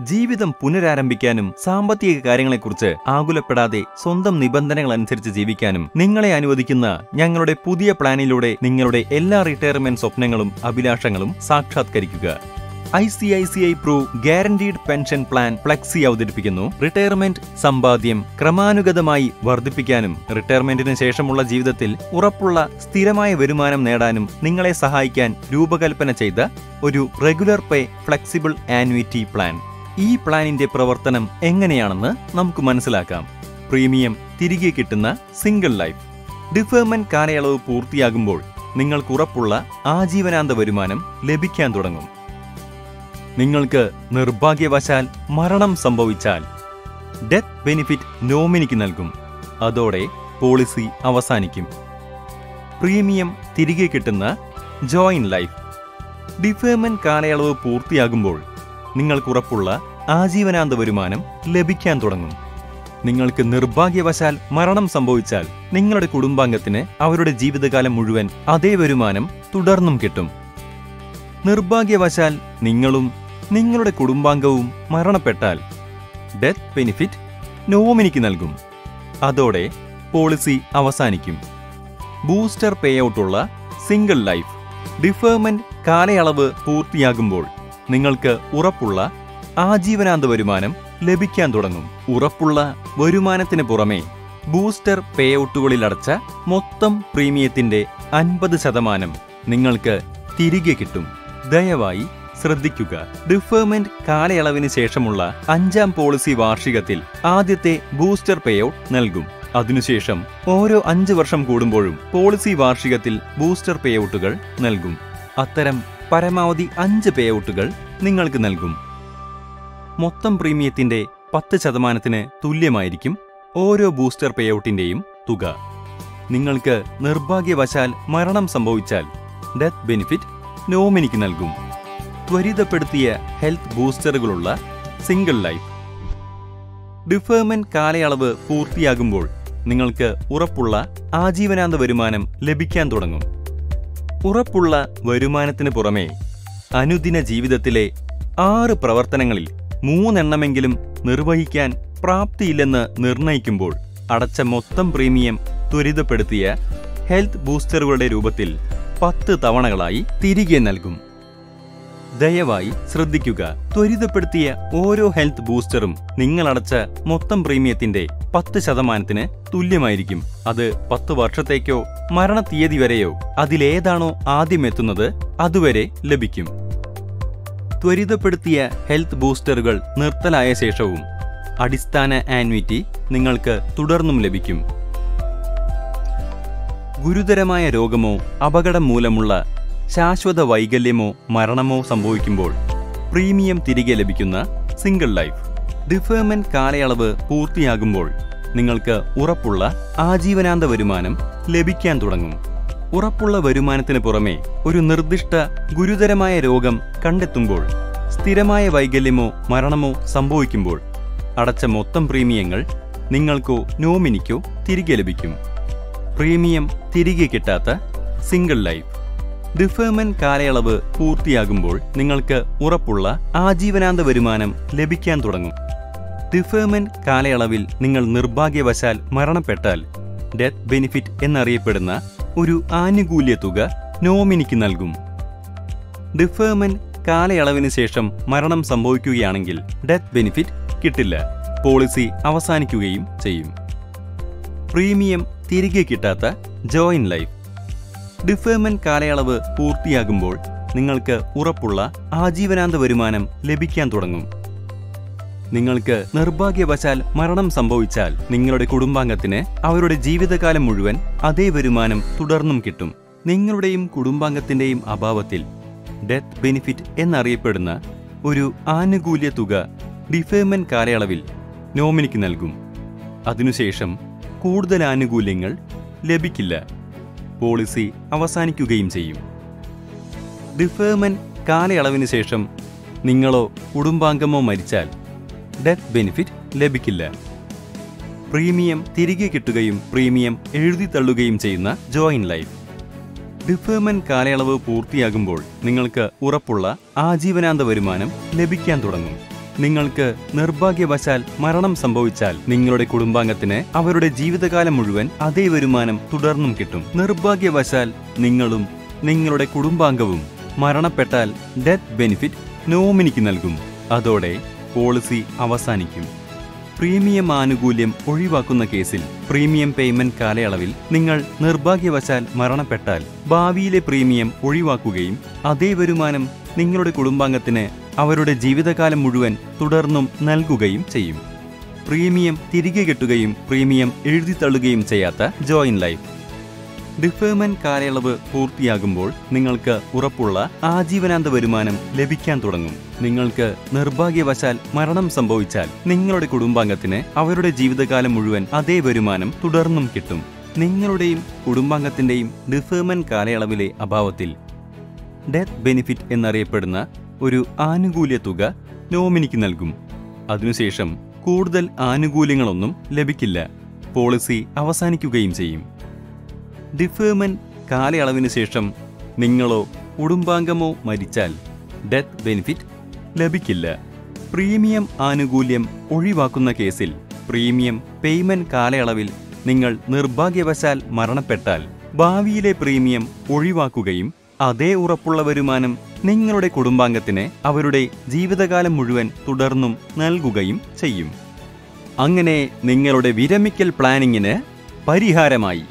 ജീവിതം പുനരാരംഭിക്കാനും സാമ്പത്തിക കാര്യങ്ങളെക്കുറിച്ച് ആകുലപ്പെടാതെ സ്വന്തം നിബന്ധനകൾ അനുസരിച്ച് ജീവിക്കാനും നിങ്ങളെ അനുവദിക്കുന്ന ഞങ്ങളുടെ പുതിയ പ്ലാനിലൂടെ നിങ്ങളുടെ എല്ലാ റിട്ടയർമെന്റ് സ്വപ്നങ്ങളും അഭിലാഷങ്ങളും സാക്ഷാത്കരിക്കുക I C I C I pru guaranteed pension plan flexi അവതരിപ്പിക്കുന്നു റിട്ടയർമെന്റ് സമ്പാദ്യം ക്രമാനുഗതമായി വർദ്ധിപ്പിക്കാനും റിട്ടയർമെന്റിന് ശേഷമുള്ള ജീവിതത്തിൽ ഉറപ്പുള്ള സ്ഥിരമായ വരുമാനം നേടാനും നിങ്ങളെ സഹായിക്കാൻ രൂപകൽപ്പന ചെയ്ത ഒരു regular pay flexible annuity plan ഈ പ്ലാനിന്റെ പ്രവർത്തനം എങ്ങനെയാണെന്ന് നമുക്ക് മനസ്സിലാക്കാം പ്രീമിയം തിരികെ കിട്ടുന്ന സിംഗിൾ ലൈഫ് ഡിഫേർമെന്റ് കാലയളവ് പൂർത്തിയാകുമ്പോൾ നിങ്ങൾക്ക് ഉറപ്പുള്ള ആജീവനാന്ത വരുമാനം ലഭിക്കാൻ തുടങ്ങും നിങ്ങൾക്ക് നിർഭാഗ്യവശാൽ മരണം സംഭവിച്ചാൽ ഡെത്ത് ബെനിഫിറ്റ് നോമിനിക്ക് നൽകും അതോടെ പോളിസി അവസാനിക്കും പ്രീമിയം തിരികെ കിട്ടുന്ന ജോയിൻ ലൈഫ് ഡിഫേർമെന്റ് കാലയളവ് പൂർത്തിയാകുമ്പോൾ നിങ്ങൾക്കുറപ്പുള്ള ആജീവനാന്ത വരുമാനം ലഭിക്കാൻ തുടങ്ങും നിങ്ങൾക്ക് നിർഭാഗ്യവശാൽ മരണം സംഭവിച്ചാൽ നിങ്ങളുടെ കുടുംബാംഗത്തിന് അവരുടെ ജീവിതകാലം മുഴുവൻ അതേ വരുമാനം തുടർന്നും കിട്ടും നിർഭാഗ്യവശാൽ നിങ്ങളും നിങ്ങളുടെ കുടുംബാംഗവും മരണപ്പെട്ടാൽ ഡെത്ത് ബെനിഫിറ്റ് നോമിനിക്ക് നൽകും അതോടെ പോളിസി അവസാനിക്കും ബൂസ്റ്റർ പേ ഔട്ടുള്ള സിംഗിൾ ലൈഫ് ഡിഫേർമെന്റ് കാലയളവ് പൂർത്തിയാകുമ്പോൾ നിങ്ങൾക്ക് ഉറപ്പുള്ള ആജീവനാന്ത വരുമാനം ലഭിക്കാൻ തുടങ്ങും ഉറപ്പുള്ള വരുമാനത്തിന് പുറമെ ബൂസ്റ്റർ പേ ഔട്ടുകളിൽ അടച്ച മൊത്തം പ്രീമിയത്തിന്റെ അൻപത് ശതമാനം നിങ്ങൾക്ക് തിരികെ കിട്ടും ദയവായി ശ്രദ്ധിക്കുക ഡിഫേർമെന്റ് കാലയളവിന് ശേഷമുള്ള അഞ്ചാം പോളിസി വാർഷികത്തിൽ ആദ്യത്തെ ബൂസ്റ്റർ പേ ഔട്ട് നൽകും അതിനുശേഷം ഓരോ അഞ്ച് വർഷം കൂടുമ്പോഴും പോളിസി വാർഷികത്തിൽ ബൂസ്റ്റർ പേ ഔട്ടുകൾ നൽകും അത്തരം പരമാവധി അഞ്ച് പേ ഔട്ടുകൾ നിങ്ങൾക്ക് നൽകും മൊത്തം പ്രീമിയത്തിന്റെ പത്ത് ശതമാനത്തിന് തുല്യമായിരിക്കും ഓരോ ബൂസ്റ്റർ പേ ഔട്ടിന്റെയും തുക നിങ്ങൾക്ക് നിർഭാഗ്യവശാൽ മരണം സംഭവിച്ചാൽ ഡെത്ത് ബെനിഫിറ്റ് നോമിനിക്ക് നൽകും ത്വരിതപ്പെടുത്തിയ ഹെൽത്ത് ബൂസ്റ്ററുകളുള്ള സിംഗിൾ ലൈഫ് ഡിഫേർമെന്റ് കാലയളവ് പൂർത്തിയാകുമ്പോൾ നിങ്ങൾക്ക് ഉറപ്പുള്ള ആജീവനാന്ത വരുമാനം ലഭിക്കാൻ തുടങ്ങും ഉറപ്പുള്ള വരുമാനത്തിന് പുറമെ അനുദിന ജീവിതത്തിലെ ആറ് പ്രവർത്തനങ്ങളിൽ മൂന്നെണ്ണമെങ്കിലും നിർവഹിക്കാൻ പ്രാപ്തിയില്ലെന്ന് നിർണയിക്കുമ്പോൾ അടച്ച മൊത്തം പ്രീമിയം ത്വരിതപ്പെടുത്തിയ ഹെൽത്ത് ബൂസ്റ്ററുകളുടെ രൂപത്തിൽ പത്ത് തവണകളായി തിരികെ നൽകും ദയവായി ശ്രദ്ധിക്കുക ത്വരിതപ്പെടുത്തിയ ഓരോ ഹെൽത്ത് ബൂസ്റ്ററും നിങ്ങളടച്ച മൊത്തം പ്രീമിയത്തിന്റെ പത്ത് ശതമാനത്തിന് തുല്യമായിരിക്കും അത് പത്ത് വർഷത്തേക്കോ മരണത്തീയതി വരെയോ അതിലേതാണോ ആദ്യം എത്തുന്നത് അതുവരെ ലഭിക്കും ത്വരിതപ്പെടുത്തിയ ഹെൽത്ത് ബൂസ്റ്ററുകൾ നിർത്തലായ ശേഷവും അടിസ്ഥാന ആൻവിറ്റി നിങ്ങൾക്ക് തുടർന്നും ലഭിക്കും ഗുരുതരമായ രോഗമോ അപകടം മൂലമുള്ള ശാശ്വത വൈകല്യമോ മരണമോ സംഭവിക്കുമ്പോൾ പ്രീമിയം തിരികെ ലഭിക്കുന്ന സിംഗിൾ ലൈഫ് ഡിഫേർമെന്റ് കാലയളവ് പൂർത്തിയാകുമ്പോൾ നിങ്ങൾക്ക് ഉറപ്പുള്ള ആജീവനാന്ത വരുമാനം ലഭിക്കാൻ തുടങ്ങും ഉറപ്പുള്ള വരുമാനത്തിന് പുറമെ ഒരു നിർദ്ദിഷ്ട ഗുരുതരമായ രോഗം കണ്ടെത്തുമ്പോൾ സ്ഥിരമായ വൈകല്യമോ മരണമോ സംഭവിക്കുമ്പോൾ അടച്ച മൊത്തം പ്രീമിയങ്ങൾ നിങ്ങൾക്കോ നോമിനിക്കോ തിരികെ ലഭിക്കും പ്രീമിയം തിരികെ കിട്ടാത്ത സിംഗിൾ ലൈഫ് ഡിഫേർമെന്റ് കാലയളവ് പൂർത്തിയാകുമ്പോൾ നിങ്ങൾക്ക് ഉറപ്പുള്ള ആജീവനാന്ത വരുമാനം ലഭിക്കാൻ തുടങ്ങും ഡിഫേർമെന്റ് കാലയളവിൽ നിങ്ങൾ നിർഭാഗ്യവശാൽ മരണപ്പെട്ടാൽ ഡെത്ത് ബെനിഫിറ്റ് എന്നറിയപ്പെടുന്ന ഒരു ആനുകൂല്യ തുക നോമിനിക്ക് നൽകും ഡിഫേർമെന്റ് കാലയളവിന് ശേഷം മരണം സംഭവിക്കുകയാണെങ്കിൽ ഡെത്ത് ബെനിഫിറ്റ് കിട്ടില്ല പോളിസി അവസാനിക്കുകയും ചെയ്യും പ്രീമിയം തിരികെ കിട്ടാത്ത ജോയിൻ ലൈഫ് ഡിഫേർമെന്റ് കാലയളവ് പൂർത്തിയാകുമ്പോൾ നിങ്ങൾക്ക് ഉറപ്പുള്ള ആജീവനാന്ത വരുമാനം ലഭിക്കാൻ തുടങ്ങും നിങ്ങൾക്ക് നിർഭാഗ്യവശാൽ മരണം സംഭവിച്ചാൽ നിങ്ങളുടെ കുടുംബാംഗത്തിന് അവരുടെ ജീവിതകാലം മുഴുവൻ അതേ വരുമാനം തുടർന്നും കിട്ടും നിങ്ങളുടെയും കുടുംബാംഗത്തിന്റെയും അഭാവത്തിൽ ഡെത്ത് ബെനിഫിറ്റ് എന്നറിയപ്പെടുന്ന ഒരു ആനുകൂല്യ തുക ഡിഫേർമെന്റ് കാലയളവിൽ നോമിനിക്ക് നൽകും അതിനുശേഷം കൂടുതൽ ആനുകൂല്യങ്ങൾ ലഭിക്കില്ല പോളിസി അവസാനിക്കുകയും ചെയ്യും ഡിഫേർമെന്റ് കാലയളവിന് ശേഷം നിങ്ങളോ കുടുംബാംഗമോ മരിച്ചാൽ ഡെത്ത് ബെനിഫിറ്റ് ലഭിക്കില്ല പ്രീമിയം തിരികെ കിട്ടുകയും പ്രീമിയം എഴുതിത്തള്ളുകയും ചെയ്യുന്ന ജോയിൻ ലൈഫ് ഡിഫേർമെന്റ് കാലയളവ് പൂർത്തിയാകുമ്പോൾ നിങ്ങൾക്ക് ഉറപ്പുള്ള ആജീവനാന്ത വരുമാനം ലഭിക്കാൻ തുടങ്ങും നിങ്ങൾക്ക് നിർഭാഗ്യവശാൽ മരണം സംഭവിച്ചാൽ നിങ്ങളുടെ കുടുംബാംഗത്തിന് അവരുടെ ജീവിതകാലം മുഴുവൻ അതേ വരുമാനം തുടർന്നും കിട്ടും നിർഭാഗ്യവശാൽ നിങ്ങളും നിങ്ങളുടെ കുടുംബാംഗവും മരണപ്പെട്ടാൽ ഡെത്ത് ബെനിഫിറ്റ് നോമിനിക്ക് നൽകും അതോടെ പോളിസി അവസാനിക്കും പ്രീമിയം ആനുകൂല്യം ഒഴിവാക്കുന്ന കേസിൽ പ്രീമിയം പേയ്മെന്റ് കാലയളവിൽ നിങ്ങൾ നിർഭാഗ്യവശാൽ മരണപ്പെട്ടാൽ ഭാവിയിലെ പ്രീമിയം ഒഴിവാക്കുകയും അതേ വരുമാനം നിങ്ങളുടെ കുടുംബാംഗത്തിന് അവരുടെ ജീവിതകാലം മുഴുവൻ തുടർന്നും നൽകുകയും ചെയ്യും പ്രീമിയം തിരികെ കിട്ടുകയും പ്രീമിയം എഴുതിത്തള്ളുകയും ചെയ്യാത്ത ജോയിൻ ലൈഫ് ഡിഫേഴ്മെന്റ് കാലയളവ് പൂർത്തിയാകുമ്പോൾ നിങ്ങൾക്ക് ഉറപ്പുള്ള ആജീവനാന്ത വരുമാനം ലഭിക്കാൻ തുടങ്ങും നിങ്ങൾക്ക് നിർഭാഗ്യവശാൽ മരണം സംഭവിച്ചാൽ നിങ്ങളുടെ കുടുംബാംഗത്തിന് അവരുടെ ജീവിതകാലം മുഴുവൻ അതേ വരുമാനം തുടർന്നും കിട്ടും നിങ്ങളുടെയും കുടുംബാംഗത്തിന്റെയും ഡിഫേഴ്മെന്റ് കാലയളവിലെ അഭാവത്തിൽ ഡെത്ത് ബെനിഫിറ്റ് എന്നറിയപ്പെടുന്ന ഒരു ആനുകൂല്യ തുക നോമിനിക്ക് നൽകും അതിനുശേഷം കൂടുതൽ ആനുകൂല്യങ്ങളൊന്നും ലഭിക്കില്ല പോളിസി അവസാനിക്കുകയും ചെയ്യും ഡിഫേഴ്മെന്റ് കാലയളവിന് ശേഷം നിങ്ങളോ കുടുംബാംഗമോ മരിച്ചാൽ ഡെത്ത് ബെനിഫിറ്റ് ലഭിക്കില്ല പ്രീമിയം ആനുകൂല്യം ഒഴിവാക്കുന്ന കേസിൽ പ്രീമിയം പേയ്മെന്റ് കാലയളവിൽ നിങ്ങൾ നിർഭാഗ്യവശാൽ മരണപ്പെട്ടാൽ ഭാവിയിലെ പ്രീമിയം ഒഴിവാക്കുകയും അതേ ഉറപ്പുള്ള വരുമാനം നിങ്ങളുടെ കുടുംബാംഗത്തിന് അവരുടെ ജീവിതകാലം മുഴുവൻ തുടർന്നും നൽകുകയും ചെയ്യും അങ്ങനെ നിങ്ങളുടെ വിരമിക്കൽ പ്ലാനിങ്ങിന് പരിഹാരമായി